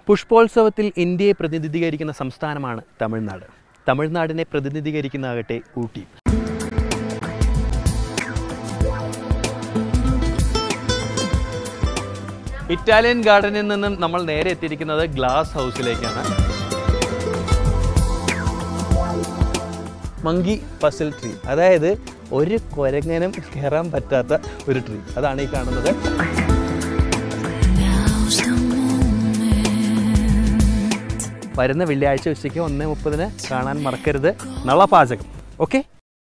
പുഷ്പോത്സവത്തിൽ ഇന്ത്യയെ പ്രതിനിധീകരിക്കുന്ന സംസ്ഥാനമാണ് തമിഴ്നാട് തമിഴ്നാടിനെ പ്രതിനിധീകരിക്കുന്നതാകട്ടെ ഊട്ടി ഇറ്റാലിയൻ ഗാർഡനിൽ നിന്നും നമ്മൾ നേരെ എത്തിയിരിക്കുന്നത് ഗ്ലാസ് ഹൗസിലേക്കാണ് മങ്കി പസിൽ ട്രീ അതായത് ഒരു കുരങ്ങനും കയറാൻ പറ്റാത്ത ഒരു ട്രീ അതാണ് ഈ കാണുന്നത് വരുന്ന വെള്ളിയാഴ്ച ഉച്ചയ്ക്ക് ഒന്നേ മുപ്പതിന് കാണാൻ മറക്കരുത് നളപാചകം ഓക്കെ